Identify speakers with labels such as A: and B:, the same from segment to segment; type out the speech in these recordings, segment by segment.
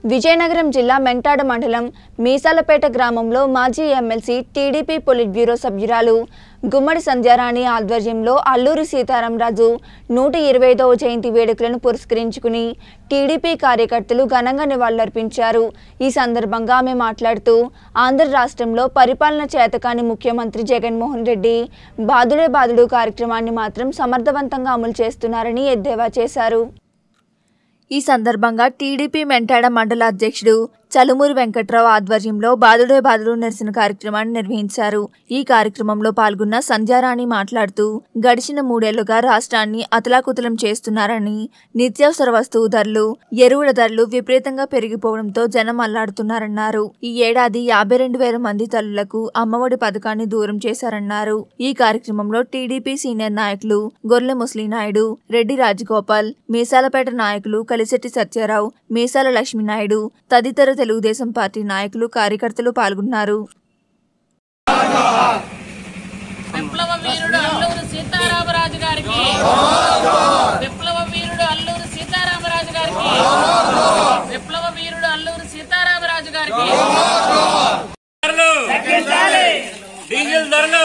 A: విజయనగరం జిల్లా మెంటాడ మండలం మీసాలపేట గ్రామంలో మాజీ ఎమ్మెల్సీ టీడీపీ పొలిట్ బ్యూరో సభ్యురాలు గుమ్మడి సంధ్యారాణి ఆధ్వర్యంలో అల్లూరి సీతారామరాజు నూట ఇరవై ఐదవ జయంతి వేడుకలను పురస్కరించుకుని టీడీపీ కార్యకర్తలు ఘనంగా నివాళులర్పించారు ఈ సందర్భంగా ఆమె మాట్లాడుతూ ఆంధ్ర రాష్ట్రంలో పరిపాలన చేతకాని ముఖ్యమంత్రి జగన్మోహన్ రెడ్డి బాదుడే బాదుడు కార్యక్రమాన్ని మాత్రం సమర్థవంతంగా అమలు చేస్తున్నారని ఎద్దేవా చేశారు ఈ సందర్భంగా టీడీపీ మెంటాడ మండల అధ్యక్షుడు చలుమూరి వెంకట్రావు ఆధ్వర్యంలో బాదుడే బాదుడు నిరసన కార్యక్రమాన్ని నిర్వహించారు ఈ కార్యక్రమంలో పాల్గొన్న సంధ్యారాణి మాట్లాడుతూ గడిచిన మూడేళ్లుగా రాష్ట్రాన్ని అతలాకుతలం చేస్తున్నారని నిత్యావసర వస్తువు ధరలు ఎరువుల ధరలు విపరీతంగా పెరిగిపోవడంతో జనం అల్లాడుతున్నారన్నారు ఈ ఏడాది యాభై రెండు వేల మంది తల్లులకు అమ్మఒడి పథకాన్ని దూరం చేశారన్నారు ఈ కార్యక్రమంలో టీడీపీ సీనియర్ నాయకులు గొర్రె ముస్లిం నాయుడు రెడ్డి రాజగోపాల్ మీసాలపేట నాయకులు కలిశెట్టి సత్యారావు మీసాల లక్ష్మీనాయుడు తదితర తెలుగుదేశం పార్టీ నాయకులు కార్యకర్తలు పాల్గొన్నారు
B: విప్లవ వీరుడు అల్లూరు సీతారామరాజు గారికి విప్లవ వీరుడు అల్లూరు సీతారామరాజు గారికి విప్లవ వీరుడు అల్లూరు సీతారామరాజు గారికి
C: ధరలు డీజిల్ ధరలు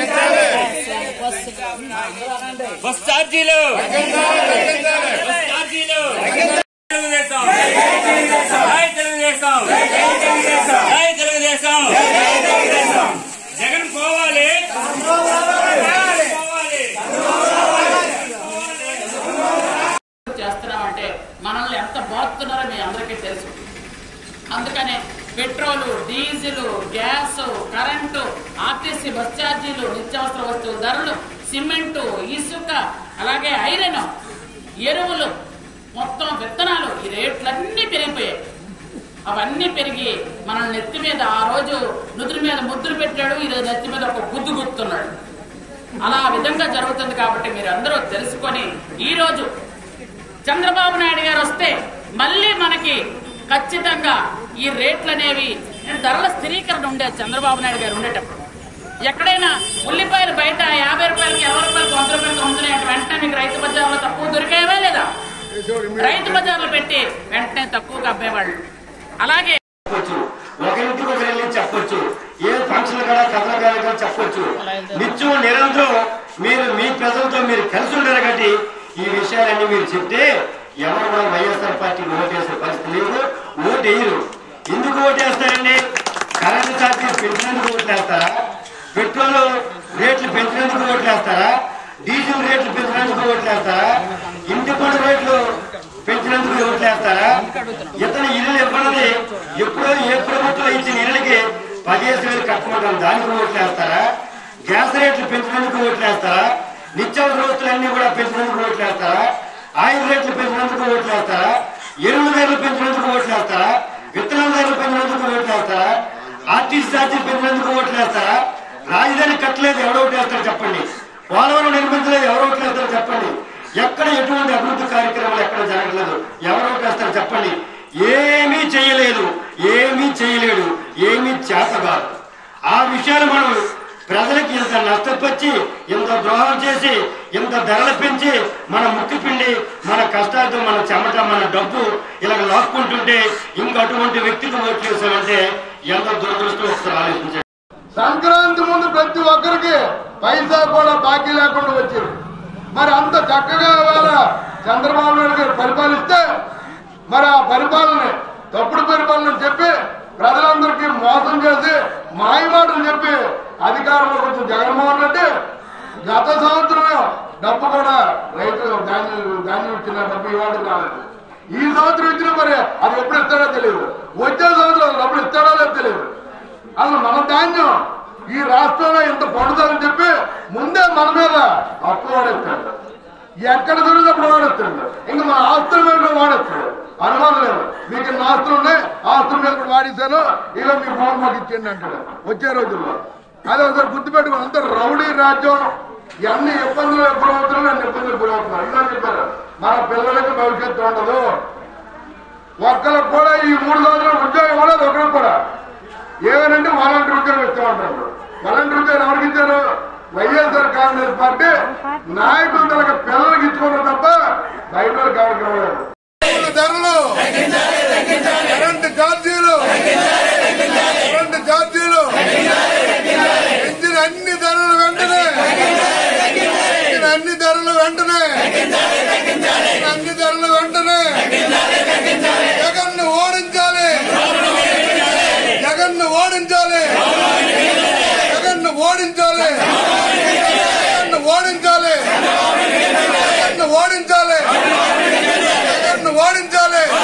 C: బస్ ఛార్జీలు బస్ ఛార్జీలు తెలుగుదేశం జై తెలుగుదేశం జై తెలుగుదేశం జగన్ పోవాలి పోవాలి
B: చేస్తున్నామంటే మనల్ని ఎంత బాగుతున్నారో మీ అందరికీ తెలుసు అందుకనే petrol diesel gas current RTC bus ఛార్జీలు నిత్యావసర వస్తువుల ధరలు సిమెంటు ఇసుక అలాగే ఐరన్ ఎరువులు మొత్తం విత్తనాలు ఈ రేట్లన్నీ పెరిగిపోయాయి అవన్నీ పెరిగి మన నెత్తి మీద ఆ రోజు నుదురు మీద ముద్దులు పెట్టాడు ఈరోజు నెత్తి మీద ఒక గుద్దు గుర్తున్నాడు అలా ఆ విధంగా జరుగుతుంది కాబట్టి మీరు అందరూ తెలుసుకొని ఈ రోజు చంద్రబాబు నాయుడు గారు వస్తే మళ్ళీ మనకి ఖచ్చితంగా ఈ రేట్లు అనేవి ధరల స్థిరీకరణ ఉండే చంద్రబాబు నాయుడు గారు ఉండేటప్పుడు ఎక్కడైనా ఉల్లిపాయలు బయట యాభై రూపాయలకి ఇరవై రూపాయలకి వంద రూపాయలకి అమ్ముతున్నాయంటే వెంటనే మీకు రైతు బజార్లో తక్కువ దొరికాయవా లేదా రైతు బజార్లో పెట్టి వెంటనే తక్కువగా అమ్మేవాళ్ళు అలాగే
D: చెప్పొచ్చు ఒకరింటికి ఒక వెళ్ళి చెప్పొచ్చు ఏ ఫంక్షన్ కూడా కథల కూడా చెప్పొచ్చు నిత్యం నిరంతరం మీరు మీ ప్రజలతో మీరు కలిసి ఉండరు కాబట్టి ఈ విషయాలన్నీ మీరు చెప్తే ఎవరు కూడా వైఎస్ఆర్ పార్టీకి ఓటేసే పరిస్థితి లేదు ఓటు వేయరు ఎందుకు ఓటేస్తారండి కరెంటు ఛార్జీలు పెంచినందుకు ఓట్లేస్తారా పెట్రోల్ రేట్లు పెంచినందుకు ఓట్లేస్తారా డీజిల్ రేట్లు పెంచినందుకు ఓట్లేస్తారా ఇంటి పన్ను రేట్లు పెంచినందుకు ఓట్లేస్తారా ఇతను ఇల్లు ఇవ్వనది ఎప్పుడో ఏ ప్రభుత్వం ఇచ్చిన ఇళ్ళకి పదిహేను వేలు కట్టమంటారు దానికి ఓట్లేస్తారా గ్యాస్ రేట్లు పెంచినందుకు ఓట్లేస్తారా నిత్యావసర వస్తువులన్నీ కూడా పెంచినందుకు ఓట్లేస్తారా ఆయిల్ రేట్లు పెంచినందుకు ఓట్లేస్తారా ఎరువుల ధరలు పెంచినందుకు ఓట్లేస్తారా విత్తనాల ధరలు పెంచినందుకు ఓట్లేస్తారా ఆర్టీసీ ఛార్జీలు పెంచినందుకు ఓట్లేస్తారా రాజధాని కట్టలేదు ఎవరో ఓట్లేస్తారు చెప్పండి పోలవరం నిర్మించలేదు ఎవరో ఓట్లేస్తారు చెప్పండి ఎక్కడ ఎటువంటి అభివృద్ధి కార్యక్రమాలు ఎక్కడ జరగలేదు ఎవరో ఓట్లేస్తారు చెప్పండి ఏమీ చేయలేదు ఏమీ చేయలేడు ఏమీ చేత కాదు ఆ విషయాలు మనం ప్రజలకి ఇంత నష్టపరిచి ఇంత ద్రోహం చేసి ఇంత ధరలు పెంచి మన ముక్కు పిండి మన కష్టాలతో మన చెమట మన డబ్బు ఇలా లాక్కుంటుంటే ఇంకా అటువంటి వ్యక్తికి ఓట్లు వేసామంటే ఎంత దురదృష్టం ఒకసారి ఆలోచించండి
E: సంక్రాంతి ముందు ప్రతి ఒక్కరికి పైసా కూడా బాకీ లేకుండా వచ్చింది మరి అంత చక్కగా ఇవాళ చంద్రబాబు నాయుడు గారు పరిపాలిస్తే మరి ఆ పరిపాలన తప్పుడు పరిపాలన చెప్పి ప్రజలందరికీ మోసం చేసి మాయమాటలు చెప్పి అధికారంలోకి వచ్చిన జగన్మోహన్ రెడ్డి గత సంవత్సరం డబ్బు కూడా రైతు ధాన్యం ధాన్యం ఇచ్చిన డబ్బు ఇవ్వడం కాలేదు ఈ సంవత్సరం ఇచ్చిన మరి అది ఎప్పుడు ఇస్తాడో తెలియదు వచ్చే సంవత్సరం డబ్బులు ఇస్తాడో లేదో తెలియదు అసలు మన ధాన్యం ఈ రాష్ట్రంలో ఇంత పడుతుందని చెప్పి ముందే మన మీద అప్పు వాడేస్తాడు ఎక్కడ దొరికితే అప్పుడు వాడేస్తాడు ఇంకా మన ఆస్తుల మీద కూడా వాడేస్తాడు అనుమానం లేదు మీకు ఇన్ని ఆస్తులు ఉన్నాయి ఆస్తుల మీద కూడా వాడేశాను ఇలా మీ ఫోన్ మాకు ఇచ్చేయండి అంటాడు వచ్చే రోజుల్లో అదే ఒకసారి గుర్తుపెట్టుకుని అంత రౌడీ రాజ్యం ఎన్ని ఇబ్బందులు ఎప్పుడవుతున్నాయి అన్ని ఇబ్బందులు గురవుతున్నారు ఇలా చెప్పారు మన పిల్లలకి భవిష్యత్తు ఉండదు ఒక్కరికి కూడా ఈ మూడు సంవత్సరాలు ఉద్యోగం ఇవ్వలేదు ఒకరికి కూడా ఏమనంటే వాలంటీర్ ఉద్యోగం ఇస్తామంటారు వాలంటీర్ ఉద్యోగం ఎవరికి ఇచ్చారు వైఎస్ఆర్ కాంగ్రెస్ పార్టీ నాయకులు తనకు పిల్లలకి ఇచ్చుకున్నారు తప్ప బయట వాళ్ళకి ఎవరికి ఇవ్వలేదు ధరలు ఛార్జీలు కరెంటు ఛార్జీలు పెంచిన అన్ని ధరలు వెంటనే పెంచిన అన్ని ధరలు వెంటనే పెంచిన అన్ని ధరలు వెంటనే జగన్ ఓడించాలి జగన్ ఓడించాలి జగన్ ఓడించాలి జగన్ ఓడించాలి జగన్ ఓడించాలి